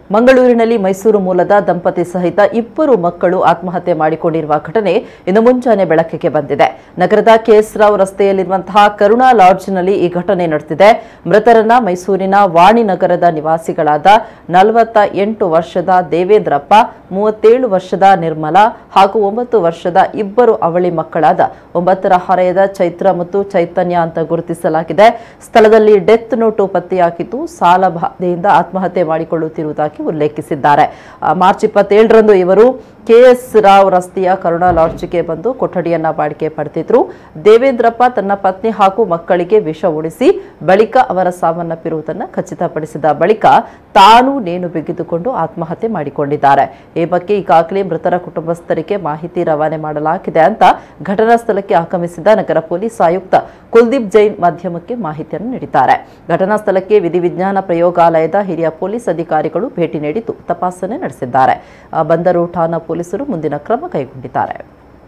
ಮಂಗಳೂರಿನಲ್ಲಿ ಮೈಸೂರು ಮೂಲದ ದಂಪತಿ ಸಹಿತ ಇಬ್ಬರು ಮಕ್ಕಳು ಆತ್ಮಹತ್ಯೆ ಮಾಡಿಕೊಂಡಿರುವ ಘಟನೆ ಇನ್ನು ಮುಂಜಾನೆ ಬೆಳಕಿಗೆ ಬಂದಿದೆ ನಗರದ ಕೆಎಸ್ ರಾವ್ ರಸ್ತೆಯಲ್ಲಿರುವಂತಹ ಕರುಣಾ ಲಾಡ್ಜ್ನಲ್ಲಿ ಈ ಘಟನೆ ನಡೆದಿದೆ ಮೃತರನ್ನ ಮೈಸೂರಿನ ವಾಣಿನಗರದ ನಿವಾಸಿಗಳಾದ ನಲವತ್ತ ಎಂಟು ವರ್ಷದ ದೇವೇಂದ್ರಪ್ಪ ಮೂವತ್ತೇಳು ವರ್ಷದ ನಿರ್ಮಲಾ ಹಾಗೂ ಒಂಬತ್ತು ವರ್ಷದ ಇಬ್ಬರು ಅವಳಿ ಮಕ್ಕಳಾದ ಒಂಬತ್ತರ ಹರೆಯದ ಚೈತ್ರ ಮತ್ತು ಚೈತನ್ಯ ಅಂತ ಗುರುತಿಸಲಾಗಿದೆ ಸ್ಥಳದಲ್ಲಿ ಡೆತ್ ನೋಟು ಪತ್ತೆಯಾಗಿದ್ದು ಸಾಲ ಬಾಧೆಯಿಂದ ಆತ್ಮಹತ್ಯೆ ಮಾಡಿಕೊಳ್ಳುತ್ತಿರುವುದಾಗಿ ಉಲ್ಲೇಖಿಸಿದ್ದಾರೆ ಆ, ಮಾರ್ಚ್ ಇಪ್ಪತ್ತೇಳರಂದು ಇವರು ಕೆಎಸ್ ರಾವ್ ರಸ್ತೆಯ ಕರುಣಾ ಲಾಡ್ಜ್ಗೆ ಬಂದು ಕೊಠಡಿಯನ್ನ ಬಾಡಿಗೆ ಪಡೆದಿದ್ರು ದೇವೇಂದ್ರಪ್ಪ ತನ್ನ ಪತ್ನಿ ಹಾಗೂ ಮಕ್ಕಳಿಗೆ ವಿಷ ಉಣಿಸಿ ಬಳಿಕ ಅವರ ಸಾವನ್ನಪ್ಪಿರುವುದನ್ನು ಖಚಿತಪಡಿಸಿದ ಬಳಿಕ ತಾನು ನೇಣು ಬಿಗಿದುಕೊಂಡು ಆತ್ಮಹತ್ಯೆ ಮಾಡಿಕೊಂಡಿದ್ದಾರೆ ಈ ಬಗ್ಗೆ ಈಗಾಗಲೇ ಮೃತರ ಕುಟುಂಬಸ್ಥರಿಗೆ ಮಾಹಿತಿ ರವಾನೆ ಮಾಡಲಾಗಿದೆ ಅಂತ ಘಟನಾ ಸ್ಥಳಕ್ಕೆ ಆಗಮಿಸಿದ ನಗರ ಪೊಲೀಸ್ ಆಯುಕ್ತ ಕುಲ್ದೀಪ್ ಜೈನ್ ಮಾಧ್ಯಮಕ್ಕೆ ಮಾಹಿತಿಯನ್ನು ನೀಡಿದ್ದಾರೆ ಘಟನಾ ಸ್ಥಳಕ್ಕೆ ವಿಧಿವಿಜ್ಞಾನ ಪ್ರಯೋಗಾಲಯದ ಹಿರಿಯ ಪೊಲೀಸ್ ಅಧಿಕಾರಿಗಳು ಭೇಟಿ ನೀಡಿದ್ದು ತಪಾಸಣೆ ನಡೆಸಿದ್ದಾರೆ ಆ, ಬಂದರು ಠಾಣಾ ಪೊಲೀಸರು ಮುಂದಿನ ಕ್ರಮ ಕೈಗೊಂಡಿದ್ದಾರೆ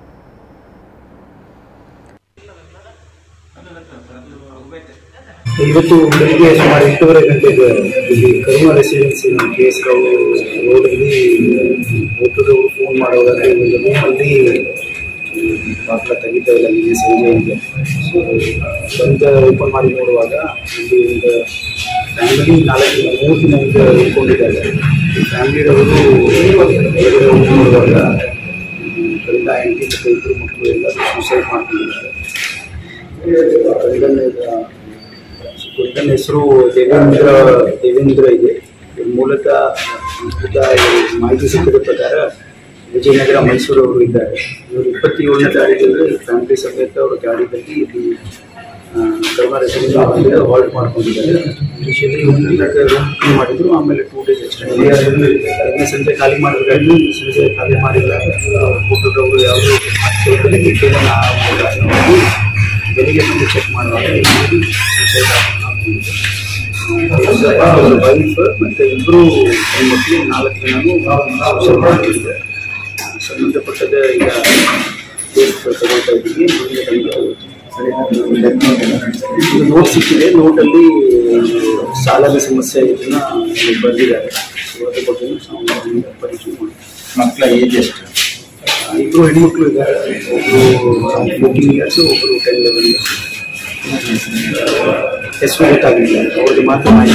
ಇವತ್ತು ಬೆಳಿಗ್ಗೆ ಸುಮಾರು ಎಂಟೂವರೆ ಗಂಟೆಗೆ ಇಲ್ಲಿ Karuna residency K S Rao ರೋಡಲ್ಲಿ ಒಬ್ಬರವರು ಫೋನ್ ಮಾಡುವಾಗ ಒಂದು ರೂಮಲ್ಲಿ ಬಾಗಿಲ ತೆಗಿತಾ ಇಲ್ಲ ನಿನ್ನೆ ಸಂಜೆಯಿಂದ ಸೊ ಬಂದ ಓಪನ್ ಮಾಡಿ ನೋಡುವಾಗ ಇಲ್ಲಿ ಒಂದು ಫ್ಯಾಮಿಲಿ ನಾಲ್ಕು ದಿನ ಮೂರು ದಿನದಿಂದ ಉಳ್ಕೊಂಡಿದ್ದಾರೆ ಫ್ಯಾಮಿಲಿಯವರು ಹೊರಗಡೆ ಹೋಗಿ ನೋಡುವಾಗ ಕರಿಂದ ಹೆಂಡತಿ ಮತ್ತು ಇಬ್ಬರು ಮಕ್ಕಳು ಎಲ್ಲರೂ ಸೂಸೈಡ್ ಮಾಡ್ಕೊಂಡಿದ್ದಾರೆ ಕರಿಗನ್ನ ನನ್ನ ಹೆಸರು ದೇವೇಂದ್ರ ದೇವೇಂದ್ರ ಇದೆ ಇವ್ರು ಮೂಲತಃ ಸಂಸ್ಕೃತ ಮಾಹಿತಿ ಸಿಕ್ಕಿದ ಪ್ರಕಾರ ವಿಜಯನಗರ ಮೈಸೂರು ಅವರು ಇದ್ದಾರೆ ಇವರು ಇಪ್ಪತ್ತೇಳನೇ ತಾರೀಕಲ್ಲಿ ಫ್ಯಾಮಿಲಿ ಸಮೇತ ಅವರ ಗಾಡಿಯಲ್ಲಿ ಇಲ್ಲಿ ಕರ್ಮ ರೆಸಿಡೆನ್ಸ್ ಬಂದು ಹಾಲ್ಟ್ ಮಾಡ್ಕೊಂಡಿದ್ದಾರೆ ಇನಿಷಿಯಲಿ ಒಂದು ದಿನಕ್ಕೆ ರೂಮ್ ಕ್ಲೀನ್ ಮಾಡಿದ್ರು ಆಮೇಲೆ ಟೂ ಡೇಸ್ ಅಷ್ಟೇ ನಿನ್ನೆ ಸಂಜೆ ಖಾಲಿ ಮಾಡಿದ್ರು ಸಂಜೆ ಖಾಲಿ ಮಾಡಿಲ್ಲ ಫೋಟೋದವರು ಯಾವುದೋ ಬೆಳಿಗ್ಗೆ ನಾವು ಬೆಳಿಗ್ಗೆ ಬಂದು ಚೆಕ್ ಮಾಡುವಾಗ ವೈಫ್ ಮತ್ತೆ ಇಬ್ಬರು ಹೆಣ್ಮಕ್ಳು ನಾಲ್ಕು ಜನನು suicide ಮಾಡ್ಕೊಂಡಿದ್ದಾರೆ ಸಂಬಂಧಪಟ್ಟದ ಈಗ ಕೇಸ್ ತಗೊಳ್ತಾ ಇದ್ದೀವಿ ಮುಂದೆ ತನಿಖೆ ನೋಟ್ ಸಿಕ್ಕಿದೆ ನೋಟಲ್ಲಿ ಸಾಲದ ಸಮಸ್ಯೆ ಇದನ್ನ ಬರೆದಿದ್ದಾರೆ ಸೊ ಅದ್ರ ಬಗ್ಗೆ ನಾವು ಪರೀಕ್ಷೆ ಮಾಡಿ ಮಕ್ಕಳ ಏಜ್ ಎಷ್ಟು ಇಬ್ಬರು ಹೆಣ್ಮಕ್ಳು ಇದ್ದಾರೆ ಒಬ್ಬರು ಫೋರ್ಟೀನ್ ಇಯರ್ಸ್ ಒಬ್ಬರು ಟೆನ್ ಲೆವೆನ್ ಇಯರ್ಸ್ ಹೆಸರು ಗೊತ್ತಾಗಲಿಲ್ಲ ಅವ್ರಿಗೆ ಮಾತ್ರ ಮಾಹಿತಿ